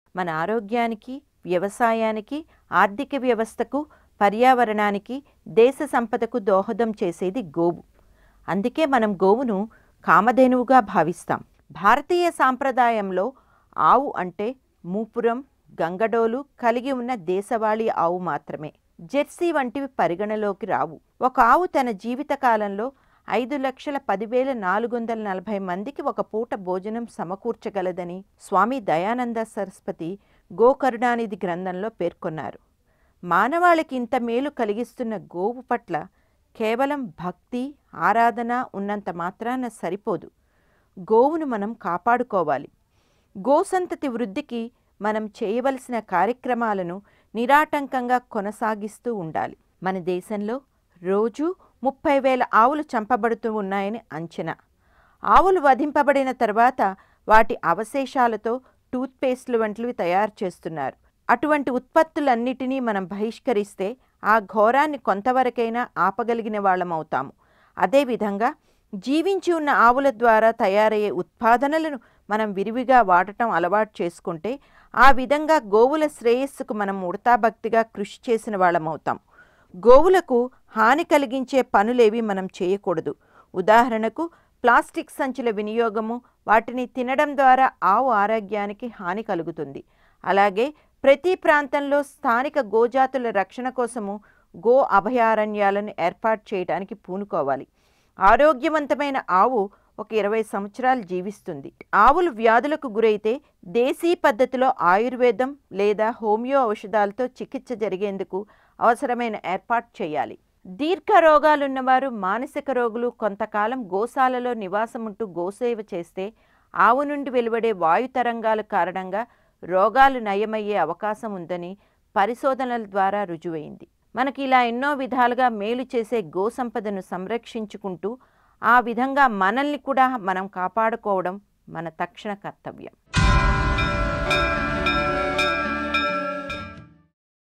మన ఆరోగ్యానికి వ్యవసాయానికి ఆర్థిక వ్యవస్థకు పర్యావరణానికి దేశ సంపదకు దోహదం చేసేది గోవు అందుకే మనం గోవును కామధేనువుగా భావిస్తాం భారతీయ సాంప్రదాయంలో ఆవు అంటే మూపురం గంగడోలు కలిగి ఉన్న దేశవాళీ ఆవు మాత్రమే జెర్సీ వంటివి పరిగణలోకి రావు ఒక ఆవు తన జీవితకాలంలో ఐదు లక్షల పదివేల నాలుగు వందల నలభై మందికి ఒక పూట భోజనం సమకూర్చగలదని స్వామి దయానంద సరస్వతి గోకరుణానిధి గ్రంథంలో పేర్కొన్నారు మానవాళికి ఇంత మేలు కలిగిస్తున్న గోవు పట్ల కేవలం భక్తి ఆరాధన ఉన్నంత మాత్రాన సరిపోదు గోవును మనం కాపాడుకోవాలి గోసంతతి వృద్ధికి మనం చేయవలసిన కార్యక్రమాలను నిరాటంకంగా కొనసాగిస్తూ ఉండాలి మన దేశంలో రోజు ముప్పై వేల ఆవులు చంపబడుతూ ఉన్నాయని అంచనా ఆవులు వధింపబడిన తర్వాత వాటి అవశేషాలతో టూత్పేస్ట్లు వంటివి తయారు చేస్తున్నారు అటువంటి ఉత్పత్తులన్నిటినీ మనం బహిష్కరిస్తే ఆ ఘోరాన్ని కొంతవరకైనా ఆపగలిగిన వాళ్ళమవుతాము అదేవిధంగా జీవించి ఉన్న ఆవుల ద్వారా తయారయ్యే ఉత్పాదనలను మనం విరివిగా వాడటం అలవాటు చేసుకుంటే ఆ విధంగా గోవుల శ్రేయస్సుకు మనం ఉడతాభక్తిగా కృషి చేసిన వాళ్ళమవుతాం గోవులకు హాని కలిగించే పనులేవి మనం చేయకూడదు ఉదాహరణకు ప్లాస్టిక్ సంచుల వినియోగము వాటిని తినడం ద్వారా ఆవు ఆరోగ్యానికి హాని కలుగుతుంది అలాగే ప్రతి ప్రాంతంలో స్థానిక గోజాతుల రక్షణ కోసము గో అభయారణ్యాలను ఏర్పాటు చేయడానికి పూనుకోవాలి ఆరోగ్యవంతమైన ఆవు ఒక ఇరవై సంవత్సరాలు జీవిస్తుంది ఆవులు వ్యాధులకు గురైతే దేశీ పద్ధతిలో ఆయుర్వేదం లేదా హోమియో ఔషధాలతో చికిత్స జరిగేందుకు అవసరమైన ఏర్పాటు చేయాలి దీర్ఘ రోగాలున్నవారు మానసిక రోగులు కొంతకాలం గోశాలలో నివాసం ఉంటూ గోసేవ చేస్తే ఆవు నుండి వెలువడే వాయు తరంగాల కారణంగా రోగాలు నయమయ్యే అవకాశం ఉందని పరిశోధనల ద్వారా రుజువైంది మనకి ఇలా ఎన్నో విధాలుగా మేలు చేసే గోసంపదను సంరక్షించుకుంటూ ఆ విధంగా మనల్ని కూడా మనం కాపాడుకోవడం మన తక్షణ కర్తవ్యం